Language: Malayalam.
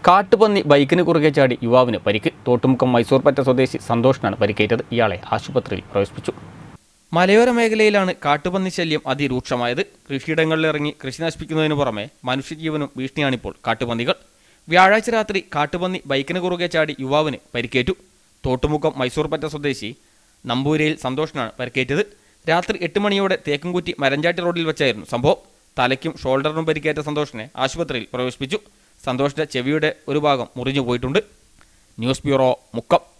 കാട്ടുപന്നി ബൈക്കിന് കുറുകെ ചാടി യുവാവിന് പരിക്ക് തോട്ടുമുക്കം മൈസൂർ പറ്റ സ്വദേശി സന്തോഷിനാണ് പരിക്കേറ്റത് ഇയാളെ ആശുപത്രിയിൽ പ്രവേശിപ്പിച്ചു മലയോര മേഖലയിലാണ് കാട്ടുപന്നി ശല്യം അതിരൂക്ഷമായത് കൃഷിയിടങ്ങളിലിറങ്ങി കൃഷി നശിപ്പിക്കുന്നതിന് പുറമെ മനുഷ്യജീവനും ഭീഷണിയാണിപ്പോൾ കാട്ടുപന്നികൾ വ്യാഴാഴ്ച രാത്രി കാട്ടുപന്നി ബൈക്കിന് കുറുകെ ചാടി യുവാവിന് പരിക്കേറ്റു തോട്ടുമുക്കം മൈസൂർ പറ്റ സ്വദേശി നമ്പൂരയിൽ സന്തോഷിനാണ് പരിക്കേറ്റത് രാത്രി എട്ട് മണിയോടെ തേക്കൻകുറ്റി മരഞ്ചാട്ടി റോഡിൽ വെച്ചായിരുന്നു സംഭവം തലയ്ക്കും ഷോൾഡറിനും പരിക്കേറ്റ സന്തോഷിനെ ആശുപത്രിയിൽ പ്രവേശിപ്പിച്ചു സന്തോഷിന്റെ ചെവിയുടെ ഒരു ഭാഗം മുറിഞ്ഞു പോയിട്ടുണ്ട് ന്യൂസ് ബ്യൂറോ മുക്കം